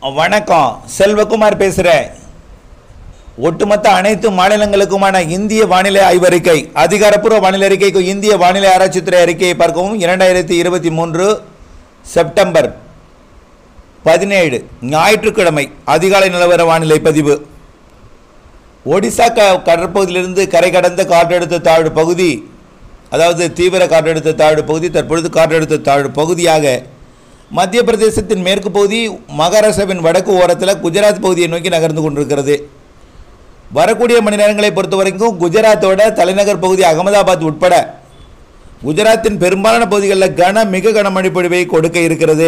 வணக்கம் செல்வகுமார் பேசுகிறேன் ஒட்டுமொத்த அனைத்து மாநிலங்களுக்குமான இந்திய வானிலை ஆய்வறிக்கை அதிகாரப்பூர்வ வானிலை அறிக்கைக்கு இந்திய வானிலை ஆராய்ச்சித்துறை அறிக்கையை பார்க்கவும் இரண்டாயிரத்தி இருபத்தி மூன்று செப்டம்பர் பதினேழு ஞாயிற்றுக்கிழமை அதிகாலை நிலவர வானிலை பதிவு ஒடிசா க கடற்பகுதியிலிருந்து கரை கடந்த காற்றழுத்த தாழ்வு பகுதி அதாவது தீவிர காற்றழுத்த தாழ்வு பகுதி தற்பொழுது காற்றழுத்த தாழ்வு பகுதியாக மத்திய பிரதேசத்தின் மேற்கு பகுதி மகாராஷ்டிராவின் வடக்கு ஓரத்தில் குஜராத் பகுதியை நோக்கி நகர்ந்து கொண்டிருக்கிறது வரக்கூடிய மணி நேரங்களை பொறுத்த வரைக்கும் குஜராத்தோட தலைநகர் பகுதி அகமதாபாத் உட்பட குஜராத்தின் பெரும்பாலான பகுதிகளில் கன மிக கனமழை பொழிவை கொடுக்க இருக்கிறது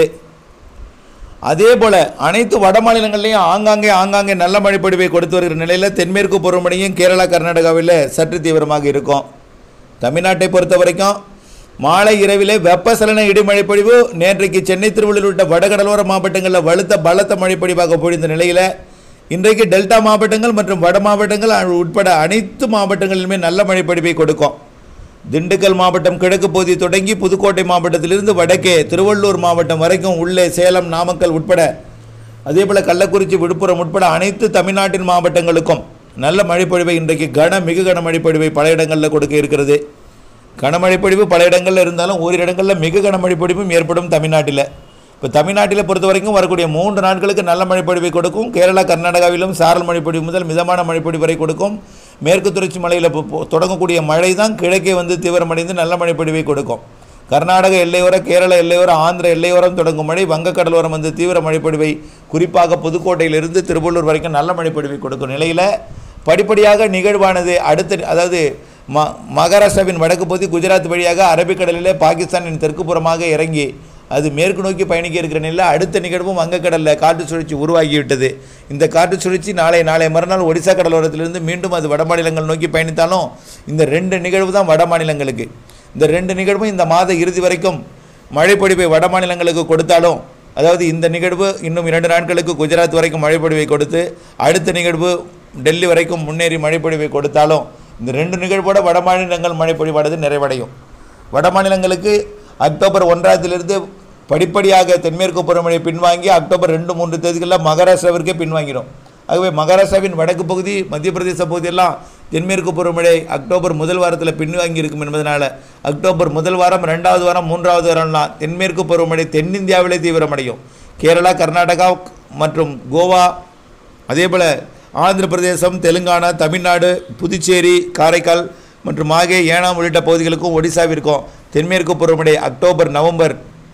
அதே போல அனைத்து வட மாநிலங்கள்லையும் ஆங்காங்கே ஆங்காங்கே நல்ல மழை பொழிவை கொடுத்து வருகிற நிலையில் தென்மேற்கு பருவமழையும் கேரளா கர்நாடகாவில் சற்று தீவிரமாக இருக்கும் தமிழ்நாட்டை பொறுத்த வரைக்கும் மாலை இரவிலே வெப்பசலன இடிமழை பொழிவு நேற்றைக்கு சென்னை திருவள்ளூர் உள்ளிட்ட வடகடலோர மாவட்டங்களில் வலுத்த பலத்த மழைப்பொழிவாக பொழிந்த நிலையில் இன்றைக்கு டெல்டா மாவட்டங்கள் மற்றும் வட மாவட்டங்கள் உட்பட அனைத்து மாவட்டங்களிலுமே நல்ல மழைப்பொழிவை கொடுக்கும் திண்டுக்கல் மாவட்டம் கிழக்கு பகுதி தொடங்கி புதுக்கோட்டை மாவட்டத்திலிருந்து வடக்கே திருவள்ளூர் மாவட்டம் வரைக்கும் உள்ளே சேலம் நாமக்கல் உட்பட அதேபோல் கள்ளக்குறிச்சி விழுப்புரம் உட்பட அனைத்து தமிழ்நாட்டின் மாவட்டங்களுக்கும் நல்ல மழைப்பொழிவை இன்றைக்கு கன மிக கன மழைப்பொழிவை பல இடங்களில் கொடுக்க இருக்கிறது கனமழைப்பொழிவு பல இடங்களில் இருந்தாலும் ஓரிரு இடங்களில் மிக கனமழைப்பொழிவும் ஏற்படும் தமிழ்நாட்டில் இப்போ தமிழ்நாட்டில் பொறுத்த வரைக்கும் வரக்கூடிய மூன்று நாட்களுக்கு நல்ல மழைப்பொழிவை கொடுக்கும் கேரளா கர்நாடகாவிலும் சாரல் மழைப்பொழிவு முதல் மிதமான மழைப்பொழிவு வரை கொடுக்கும் மேற்கு தொடர்ச்சி மலையில் பொ- பொ- தொடங்கக்கூடிய மழை தான் கிழக்கே வந்து தீவிரமடைந்து நல்ல மழைப்பொழிவை கொடுக்கும் கர்நாடக எல்லையோர கேரள எல்லையோர ஆந்திர எல்லையோரம் தொடங்கும் மழை வங்கக்கடலோரம் வந்து தீவிர மழைப்பொழிவை குறிப்பாக புதுக்கோட்டையிலிருந்து திருவள்ளூர் வரைக்கும் நல்ல மழைப்பொழிவை கொடுக்கும் நிலையில் படிப்படியாக நிகழ்வானது அடுத்த அதாவது ம மகாராஷ்டிராவின் வடக்கு பகுதி குஜராத் வழியாக அரபிக்கடலிலே பாகிஸ்தானின் தெற்கு புறமாக இறங்கி அது மேற்கு நோக்கி பயணிக்க இருக்கிற நிலையில் அடுத்த நிகழ்வும் வங்கக்கடலில் காற்று சுழற்சி உருவாகிவிட்டது இந்த காற்று சுழற்சி நாளை நாளை மறுநாள் ஒடிசா கடலோரத்திலிருந்து மீண்டும் அது வட மாநிலங்கள் நோக்கி பயணித்தாலும் இந்த ரெண்டு நிகழ்வு தான் வட மாநிலங்களுக்கு இந்த ரெண்டு நிகழ்வும் இந்த மாத இறுதி வரைக்கும் மழைப்பொழிவை வட மாநிலங்களுக்கு கொடுத்தாலும் அதாவது இந்த நிகழ்வு இன்னும் இரண்டு நாட்களுக்கு குஜராத் வரைக்கும் மழைப்பொழிவை கொடுத்து அடுத்த நிகழ்வு டெல்லி வரைக்கும் முன்னேறி மழைப்பொழிவை கொடுத்தாலும் இந்த ரெண்டு நிகழ்வோட வட மாநிலங்கள் மழைப்பொழிவானது நிறைவடையும் வட மாநிலங்களுக்கு அக்டோபர் ஒன்றாவதிலிருந்து படிப்படியாக தென்மேற்கு பருவமழை பின்வாங்கி அக்டோபர் ரெண்டு மூன்று தேதிகளில் மகாராஷ்டிராவிற்கே பின்வாங்கிடும் ஆகவே மகாராஷ்டிராவின் வடக்கு பகுதி மத்திய பிரதேச பகுதியெல்லாம் தென்மேற்கு பருவமழை அக்டோபர் முதல் வாரத்தில் பின்வாங்கி இருக்கும் என்பதனால அக்டோபர் முதல் வாரம் ரெண்டாவது வாரம் மூன்றாவது வாரம்லாம் தென்மேற்கு பருவமழை தென்னிந்தியாவிலே தீவிரமடையும் கேரளா கர்நாடகா மற்றும் கோவா அதேபோல் ஆந்திர பிரதேசம் தெலுங்கானா தமிழ்நாடு புதுச்சேரி காரைக்கால் மற்றும் மாகே ஏனாம் உள்ளிட்ட பகுதிகளுக்கும் ஒடிசாவிற்கும் தென்மேற்கு பருவமழை அக்டோபர் நவம்பர்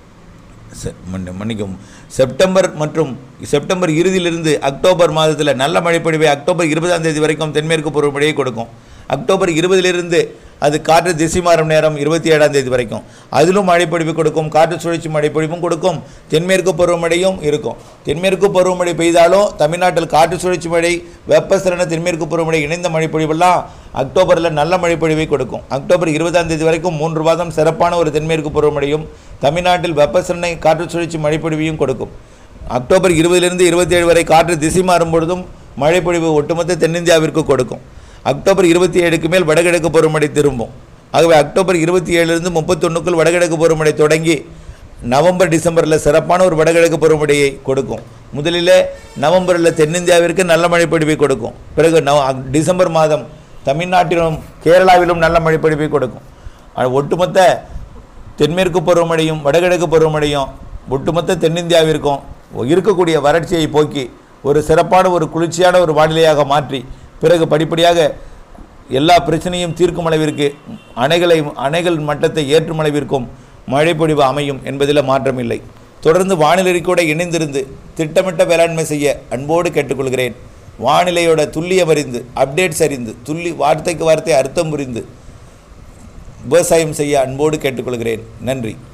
செ- மன்னி- மன்னிக்கவும் செப்டம்பர் மற்றும் செப்டம்பர் இறுதியிலிருந்து அக்டோபர் மாதத்தில் நல்ல மழைப்பொழிவை அக்டோபர் இருபதாம் தேதி வரைக்கும் தென்மேற்கு பருவமழையை கொடுக்கும் அக்டோபர் இருபதிலிருந்து அது காற்று திசை மாறும் நேரம் இருபத்தி ஏழாம் தேதி வரைக்கும் அதிலும் மழைப்பொழிவு கொடுக்கும் காற்று சுழற்சி மழைப்பொழிவும் கொடுக்கும் தென்மேற்கு பருவமழையும் இருக்கும் தென்மேற்கு பருவமழை பெய்தாலும் தமிழ்நாட்டில் காற்று சுழற்சி மழை வெப்பசலன தென்மேற்கு பருவமழை இணைந்த மழைப்பொழிவெல்லாம் அக்டோபரில் நல்ல மழைப்பொழிவை கொடுக்கும் அக்டோபர் இருபதாம் தேதி வரைக்கும் மூன்று மாதம் சிறப்பான ஒரு தென்மேற்கு பருவமழையும் தமிழ்நாட்டில் வெப்பசலனை காற்று சுழற்சி மழைப்பொழிவையும் கொடுக்கும் அக்டோபர் இருபதிலிருந்து இருபத்தி ஏழு வரை காற்று திசை மாறும் பொழுதும் மழைப்பொழிவு ஒட்டுமொத்த தென்னிந்தியாவிற்கு கொடுக்கும் அக்டோபர் இருபத்தி ஏழுக்கு மேல் வடகிழக்கு பருவமழை திரும்பும் ஆகவே அக்டோபர் இருபத்தி ஏழுலேருந்து முப்பத்தொன்றுக்குள் வடகிழக்கு பருவமழை தொடங்கி நவம்பர் டிசம்பரில் சிறப்பான ஒரு வடகிழக்கு பருவமழையை கொடுக்கும் முதலில் நவம்பரில் தென்னிந்தியாவிற்கு நல்ல மழைப்பொழிவை கொடுக்கும் பிறகு நவ அக்- டிசம்பர் மாதம் தமிழ்நாட்டிலும் கேரளாவிலும் நல்ல மழைப்பொழிவை கொடுக்கும் ஆனா, ஒட்டுமொத்த தென்மேற்கு பருவமழையும் வடகிழக்கு பருவமழையும் ஒட்டுமொத்த தென்னிந்தியாவிற்கும் இருக்கக்கூடிய வறட்சியை போக்கி ஒரு சிறப்பான ஒரு குளிர்ச்சியான ஒரு வானிலையாக மாற்றி பிறகு படிப்படியாக எல்லா பிரச்சனையும் தீர்க்கும் அளவிற்கு அணைகளை அணைகள் மட்டத்தை ஏற்றும் அளவிற்கும் மழைப்பொழிவு அமையும் என்பதில் மாற்றமில்லை தொடர்ந்து வானிலை கூட இணைந்திருந்து திட்டமிட்ட வேளாண்மை செய்ய அன்போடு கேட்டுக்கொள்கிறேன் வானிலையோட துல்லியம் அறிந்து அப்டேட்ஸ் அறிந்து துல்லி வார்த்தைக்கு வார்த்தை அர்த்தம் புரிந்து விவசாயம் செய்ய அன்போடு கேட்டுக்கொள்கிறேன் நன்றி